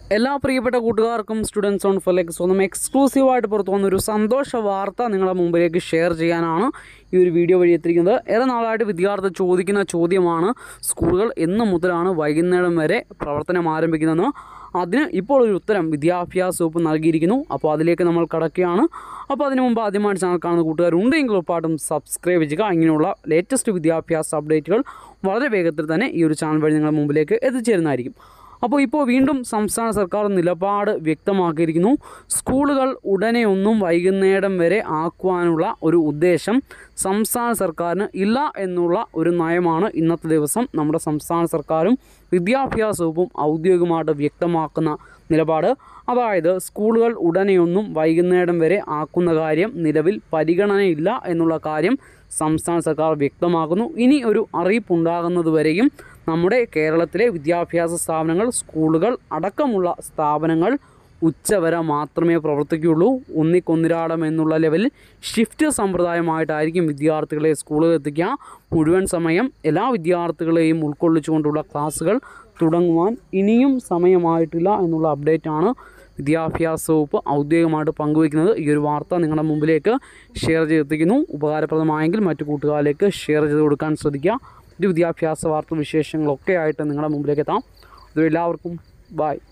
എല്ലാ പ്രിയപ്പെട്ട കൂട്ടുകാർക്കും സ്റ്റുഡൻസ് ഓൺ ഫോറിലേക്ക് സ്വന്തം എക്സ്ക്ലൂസീവായിട്ട് പുറത്തു വന്ന ഒരു സന്തോഷ വാർത്ത നിങ്ങളുടെ മുമ്പിലേക്ക് ഷെയർ ചെയ്യാനാണ് ഈ ഒരു വീഡിയോ വഴി എത്തിയിരിക്കുന്നത് ഏറെ നാളായിട്ട് വിദ്യാർത്ഥി ചോദിക്കുന്ന ചോദ്യമാണ് സ്കൂളുകൾ എന്ന് മുതലാണ് വൈകുന്നേരം വരെ പ്രവർത്തനം ആരംഭിക്കുന്നതെന്ന് അതിന് ഇപ്പോൾ ഒരു ഉത്തരം വിദ്യാഭ്യാസ വകുപ്പ് നൽകിയിരിക്കുന്നു അപ്പോൾ അതിലേക്ക് നമ്മൾ കടക്കുകയാണ് അപ്പോൾ അതിനു മുമ്പ് ആദ്യമായിട്ട് ചാനൽ കാണുന്ന കൂട്ടുകാരുണ്ടെങ്കിൽ ഉറപ്പായിട്ടും സബ്സ്ക്രൈബ് ചെയ്യുക ഇങ്ങനെയുള്ള ലേറ്റസ്റ്റ് വിദ്യാഭ്യാസ അപ്ഡേറ്റുകൾ വളരെ വേഗത്തിൽ തന്നെ ഈ ഒരു ചാനൽ വഴി നിങ്ങളുടെ മുമ്പിലേക്ക് എത്തിച്ചേരുന്നതായിരിക്കും അപ്പോൾ ഇപ്പോൾ വീണ്ടും സംസ്ഥാന സർക്കാർ നിലപാട് വ്യക്തമാക്കിയിരിക്കുന്നു സ്കൂളുകൾ ഉടനെ ഒന്നും വൈകുന്നേരം വരെ ആക്കുവാനുള്ള ഒരു ഉദ്ദേശം സംസ്ഥാന സർക്കാരിന് ഇല്ല എന്നുള്ള ഒരു നയമാണ് ഇന്നത്തെ ദിവസം നമ്മുടെ സംസ്ഥാന സർക്കാരും വിദ്യാഭ്യാസ വകുപ്പും ഔദ്യോഗികമായിട്ട് വ്യക്തമാക്കുന്ന നിലപാട് അതായത് സ്കൂളുകൾ ഉടനെയൊന്നും വൈകുന്നേരം വരെ ആക്കുന്ന കാര്യം നിലവിൽ പരിഗണനയില്ല എന്നുള്ള കാര്യം സംസ്ഥാന സർക്കാർ വ്യക്തമാക്കുന്നു ഇനി ഒരു അറിയിപ്പുണ്ടാകുന്നതുവരെയും നമ്മുടെ കേരളത്തിലെ വിദ്യാഭ്യാസ സ്ഥാപനങ്ങൾ സ്കൂളുകൾ അടക്കമുള്ള സ്ഥാപനങ്ങൾ ഉച്ചവരെ മാത്രമേ പ്രവർത്തിക്കുകയുള്ളൂ ഒന്നിക്കൊന്നിരാടം എന്നുള്ള ലെവലിൽ ഷിഫ്റ്റ് സമ്പ്രദായമായിട്ടായിരിക്കും വിദ്യാർത്ഥികളെ സ്കൂളിൽ എത്തിക്കുക മുഴുവൻ സമയം എല്ലാ വിദ്യാർത്ഥികളെയും ഉൾക്കൊള്ളിച്ചുകൊണ്ടുള്ള ക്ലാസ്സുകൾ തുടങ്ങുവാൻ ഇനിയും സമയമായിട്ടില്ല എന്നുള്ള അപ്ഡേറ്റാണ് വിദ്യാഭ്യാസ വകുപ്പ് ഔദ്യോഗികമായിട്ട് പങ്കുവയ്ക്കുന്നത് ഈ ഒരു വാർത്ത നിങ്ങളുടെ മുമ്പിലേക്ക് ഷെയർ ചെയ്തെത്തിക്കുന്നു ഉപകാരപ്രദമായെങ്കിൽ മറ്റു കൂട്ടുകാരിലേക്ക് ഷെയർ ചെയ്ത് കൊടുക്കാൻ ശ്രദ്ധിക്കുക ഒരു വിദ്യാഭ്യാസ വാർത്ത വിശേഷങ്ങളൊക്കെ ആയിട്ട് നിങ്ങളുടെ മുമ്പിലേക്ക് എത്താം ഇത് എല്ലാവർക്കും ബായ്